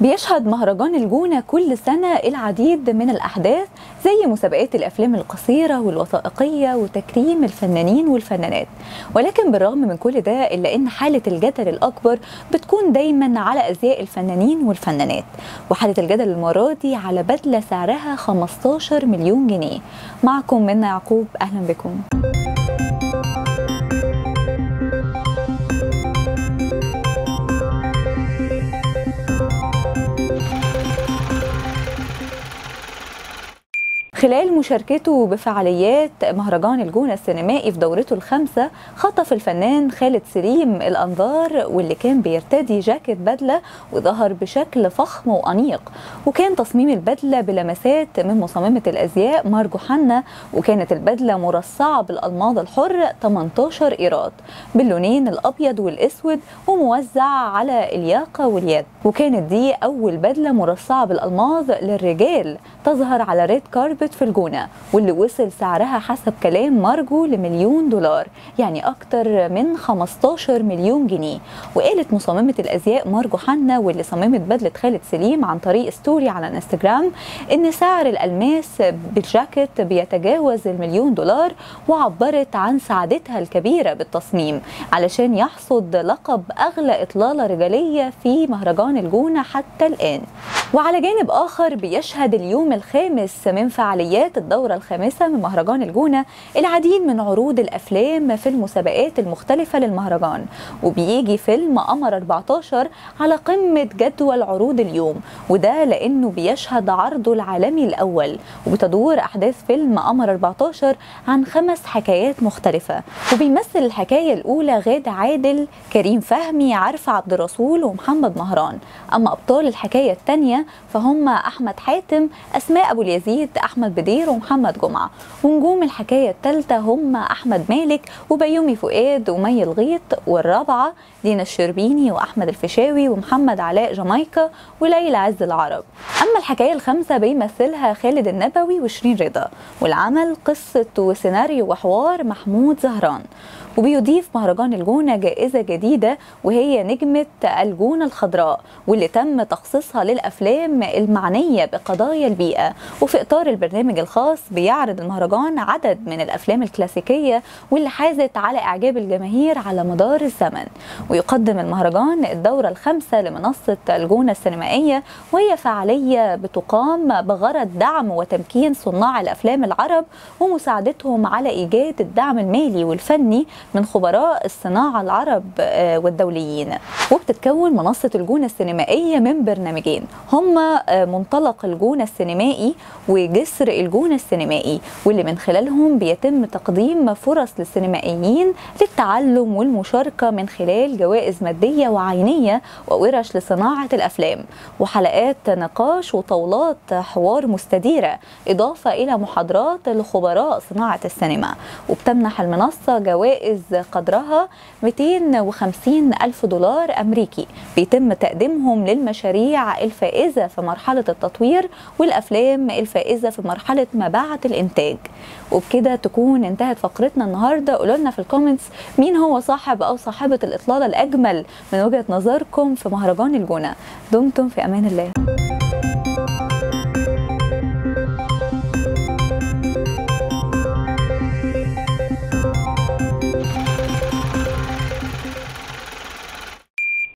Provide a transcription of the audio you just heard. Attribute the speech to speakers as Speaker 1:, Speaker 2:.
Speaker 1: بيشهد مهرجان الجونة كل سنة العديد من الأحداث زي مسابقات الأفلام القصيرة والوثائقية وتكريم الفنانين والفنانات ولكن بالرغم من كل ده إلا أن حالة الجدل الأكبر بتكون دايما على أزياء الفنانين والفنانات وحالة الجدل المرة دي على بدلة سعرها 15 مليون جنيه معكم منا يعقوب أهلا بكم خلال مشاركته بفعاليات مهرجان الجونة السينمائي في دورته الخامسة خطف الفنان خالد سليم الأنظار واللي كان بيرتدي جاكيت بدلة وظهر بشكل فخم وأنيق وكان تصميم البدلة بلمسات من مصممة الأزياء مارجو حنا وكانت البدلة مرصعة بالألماظ الحر 18 إيراد باللونين الأبيض والأسود وموزع على الياقة واليد وكانت دي أول بدلة مرصعة بالألماظ للرجال تظهر على ريد كاربت في الجونة واللي وصل سعرها حسب كلام مارجو لمليون دولار يعني أكتر من 15 مليون جنيه وقالت مصممة الأزياء مارجو حنا واللي صممت بدلة خالد سليم عن طريق ستوري على الانستجرام إن سعر الألماس بالجاكيت بيتجاوز المليون دولار وعبرت عن سعادتها الكبيرة بالتصميم علشان يحصد لقب أغلى إطلالة رجالية في مهرجان الجونة حتى الآن وعلى جانب آخر بيشهد اليوم الخامس من فعاليات الدورة الخامسة من مهرجان الجونة العديد من عروض الأفلام في المسابقات المختلفة للمهرجان وبيجي فيلم قمر 14 على قمة جدول عروض اليوم وده لأنه بيشهد عرضه العالمي الأول وبتدور أحداث فيلم قمر 14 عن خمس حكايات مختلفة وبيمثل الحكاية الأولى غادة عادل كريم فهمي عارفة عبد الرسول ومحمد مهران أما أبطال الحكاية الثانية فهم أحمد حاتم أسماء أبو اليزيد أحمد بدير ومحمد جمعة ونجوم الحكاية الثالثة هم أحمد مالك وبيومي فؤاد ومي الغيط والرابعة دينا الشربيني وأحمد الفيشاوي ومحمد علاء جامايكا وليلى عز العرب أما الحكاية الخامسة بيمثلها خالد النبوي وشيرين رضا والعمل قصة وسيناريو وحوار محمود زهران وبيضيف مهرجان الجونة جائزة جديدة وهي نجمة الجونة الخضراء واللي تم تخصيصها للأفلام المعنية بقضايا البيئة وفي إطار البرنامج الخاص بيعرض المهرجان عدد من الأفلام الكلاسيكية واللي حازت على إعجاب الجماهير على مدار الزمن ويقدم المهرجان الدورة الخامسة لمنصة الجونة السينمائية وهي فعالية بتقام بغرض دعم وتمكين صناع الأفلام العرب ومساعدتهم على إيجاد الدعم المالي والفني من خبراء الصناعة العرب والدوليين وبتتكون منصة الجونة السينمائية من برنامجين هما منطلق الجونة السينمائي وجسر الجونة السينمائي واللي من خلالهم بيتم تقديم فرص للسينمائيين للتعلم والمشاركة من خلال جوائز مادية وعينية وورش لصناعة الأفلام وحلقات نقاش وطاولات حوار مستديرة إضافة إلى محاضرات لخبراء صناعة السينما وبتمنح المنصة جوائز جوائز قدرها 250 ألف دولار أمريكي بيتم تقديمهم للمشاريع الفائزة في مرحلة التطوير والأفلام الفائزة في مرحلة ما بعد الإنتاج وبكده تكون انتهت فقرتنا النهاردة قولوا لنا في الكومنتس مين هو صاحب أو صاحبة الإطلالة الأجمل من وجهة نظركم في مهرجان الجونة دمتم في أمان الله